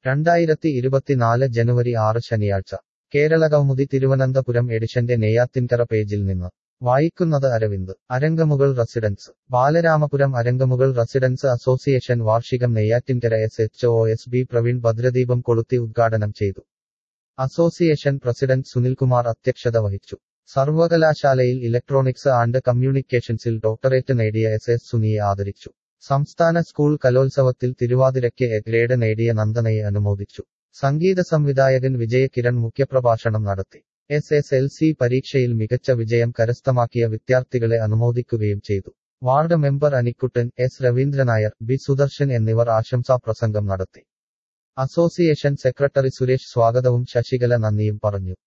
രണ്ടായിരത്തി ഇരുപത്തിനാല് ജനുവരി ആറ് ശനിയാഴ്ച കേരളകൗമുദി തിരുവനന്തപുരം എഡിഷന്റെ നെയ്യാത്തിൻകര പേജിൽ നിന്ന് വായിക്കുന്നത് Aravind Arankamukal residents Balaramapuram Arankamukal residents association വാർഷികം Neyyattinkara S H O S B Praveen ഭദ്രദീപം കൊളുത്തി ഉദ്ഘാടനം ചെയ്തു അസോസിയേഷൻ പ്രസിഡന്റ് സുനിൽകുമാർ അധ്യക്ഷത വഹിച്ചു സർവകലാശാലയിൽ ഇലക്ട്രോണിക്സ് ആൻഡ് കമ്മ്യൂണിക്കേഷൻസിൽ ഡോക്ടറേറ്റ് നേടിയ എസ് എസ് സുനിയെ ആദരിച്ചു സംസ്ഥാന സ്കൂൾ കലോത്സവത്തിൽ തിരുവാതിരയ്ക്ക് എ ഗ്രേഡ് നേടിയ നന്ദനയെ അനുമോദിച്ചു സംഗീത സംവിധായകൻ വിജയകിരൺ മുഖ്യപ്രഭാഷണം നടത്തി എസ് എസ് എൽ സി പരീക്ഷയിൽ മികച്ച വിജയം കരസ്ഥമാക്കിയ വിദ്യാർത്ഥികളെ അനുമോദിക്കുകയും ചെയ്തു ward member Anikuttan S Raveendran Nair B Sudarshan എന്നിവർ ആശംസാ പ്രസംഗം നടത്തി അസോസിയേഷൻ സെക്രട്ടറി സുരേഷ് സ്വാഗതവും ശശികല നന്ദിയും പറഞ്ഞു